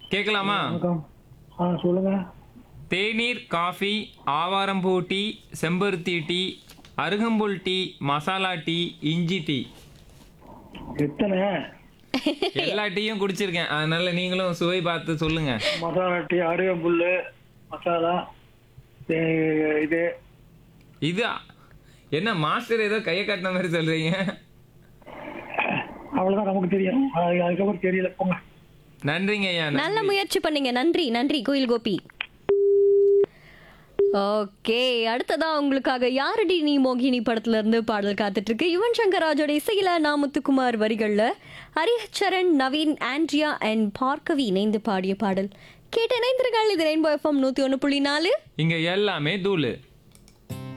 கேட்கலாமா வணக்கம் ஆ சொல்லுங்க தேநீர் காஃபி ஆவாரம்பூ டீ செம்பருத்தி டீ அருகம்புல் டீ மசாலா டீ இஞ்சி டீ எத்தனை எல்லா டீயும் குடிச்சிருக்கேன் அதனால நீங்களும் சுவை பார்த்து சொல்லுங்க மசாலா டீ அருகம்புல் மசாலா தே- இது இது என்ன மாஸ்டர் ஏதோ கையை காட்டின மாதிரி சொல்றீங்க அவ்வளவுதான் நமக்கு தெரியும் அது- அதுக்கப்புறம் தெரியல போங்க நன்றிங்க ஐயா நல்ல முயற்சி பண்ணீங்க நன்றி நன்றி கோயில் கோபி ஓகே அடுத்ததா உங்களுக்காக யாரடி நீ மோகினி படத்துல இருந்து பாடல் காத்துட்டு இருக்கு யுவன் சங்கர் ராஜோட இசையில நான் முத்துக்குமார் வரிகள்ல ஹரிச்சரண் நவீன் ஆண்ட்ரியா அண்ட் பார்க்கவி இணைந்து பாடிய பாடல் கேட்ட இணைந்திருங்கள் இது ரெயின்போ எஃப்எம் நூத்தி ஒன்று புள்ளி நாலு இங்க எல்லாமே தூளு